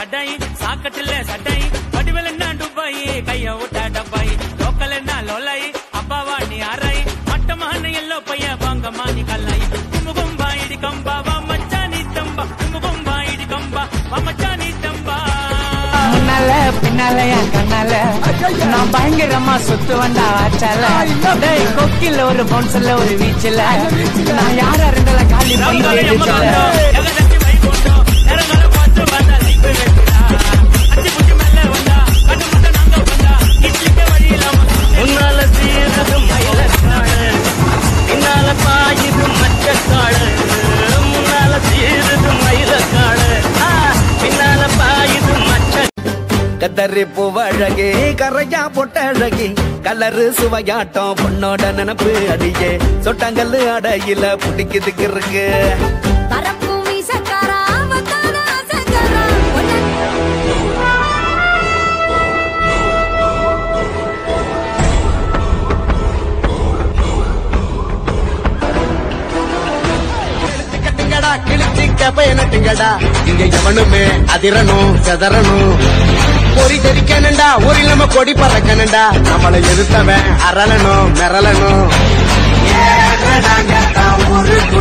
சட்டாய் சாக்கட்டுல சட்டாய் வடிவல் என்ன டுபாய் கைய விட்ட டப்பாய் லோக்கல் என்ன லோலாய் அப்பாவா நீ அறாய் மட்டமான எல்லோ பைய வாங்கம்மா நீ கல்லாய் கும்புகும்பா இடி கம்பா வா மச்சா நீ தம்பா கும்புகும்பா இடி கம்பா வா மச்சா நீ தம்பா முன்னால பின்னால என் கண்ணால நான் பயங்கரமா சுத்து வந்தா ஆச்சால டேய் கொக்கில ஒரு பவுன்ஸ்ல ஒரு வீச்சுல நான் யாரா இருந்தாலும் காலி பண்ணி ரவுண்டால எம்ம வைக்கல. கண்டோ எகதட்டி வை போட்டோ நேரங்கள பார்த்து வந்தா லைஃப் வெச்சுடா அச்சி புச்சி மெல்ல வந்தா கட்டு முட்ட நாங்க வந்தா இட்லிக்கு வழி இல்லாம முன்னால சீரது மயிலக்காடு பின்னால பாயுது மச்சக்காடு முன்னால சீரது மயிலக்காடு ஆ, பின்னால பாயுது மச்ச கத்தரி பூவழகே கரையா பொட்டழகி கலரு சுவையாட்டம் பொண்ணோட நினப்பு அடியே சொட்டாங்கல்லு அடையில பிடிக்குதுக்கு இருக்கு பரப்பும் வீசக்காரா வந்தான ஆசைக்காரா உன்னை கட்டுங்கடா கிழிச்சிக்க பயனட்டுங்கடா இங்க எவனுமே அதிரணும் செதறணும் பொறி தெரிக்கணுண்டா ஒரு நம்ம கொடி பறக்கணுண்டா நம்மளை எதிர்த்தவன் அரளணும் மிரளணும் ஏறடாங்க தான் ஒரு